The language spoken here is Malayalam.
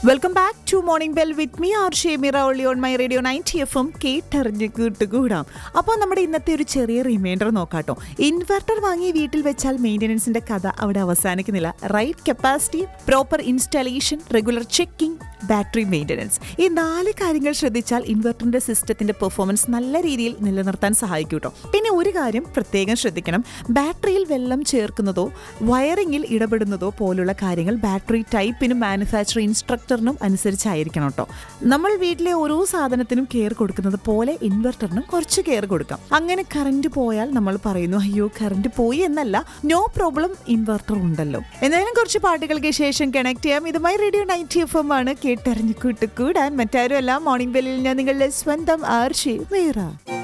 welcome back to morning bell with me R Shemira only on my radio ninety F M കേട്ടറിഞ്ഞ് കൂട്ടുകൂടാം അപ്പോൾ നമ്മുടെ ഇന്നത്തെ ഒരു ചെറിയ റിമൈൻഡർ നോക്കാട്ടോ ഇൻവെർട്ടർ വാങ്ങി വീട്ടിൽ വെച്ചാൽ മെയിൻ്റനൻസിന്റെ കഥ അവിടെ അവസാനിക്കുന്നില്ല right capacity proper installation regular checking battery maintenance ഈ നാല് കാര്യങ്ങൾ ശ്രദ്ധിച്ചാൽ ഇൻവെർട്ടറിന്റെ സിസ്റ്റത്തിന്റെ പെർഫോമൻസ് നല്ല രീതിയിൽ നിലനിർത്താൻ സഹായിക്കും കേട്ടോ പിന്നെ ഒരു കാര്യം പ്രത്യേകം ശ്രദ്ധിക്കണം ബാറ്ററിയിൽ വെള്ളം ചേർക്കുന്നതോ വയറിങ്ങിൽ ഇടപെടുന്നതോ പോലുള്ള കാര്യങ്ങൾ ബാറ്ററി ടൈപ്പിനും മാനുഫാക്ചർ ഇൻസ്ട്രക്ടറിനും അനുസരിച്ചായിരിക്കണം കേട്ടോ നമ്മൾ വീട്ടിലെ ഓരോ സാധനത്തിനും കെയർ കൊടുക്കുന്നത് പോലെ ഇൻവെർട്ടറിനും കുറച്ച് കെയർ കൊടുക്കാം അങ്ങനെ കറണ്ട് പോയാൽ നമ്മൾ പറയുന്നു അയ്യോ കറണ്ട് പോയി എന്നല്ല നോ പ്രോബ്ലം ഇൻവെർട്ടർ ഉണ്ടല്ലോ എന്തായാലും കുറച്ച് പാട്ടുകൾക്ക് ശേഷം കണക്ട് ചെയ്യാം ഇതുമായി റേഡിയോ നൈറ്റ് എഫ് എം ആണ് കേട്ടറിഞ്ഞ് കൂട്ടുകൂടാൻ മറ്റാരും അല്ല മോർണിംഗ് ബെല്ലിൽ ഞാൻ നിങ്ങളുടെ സ്വന്തം ആർഷി വേറ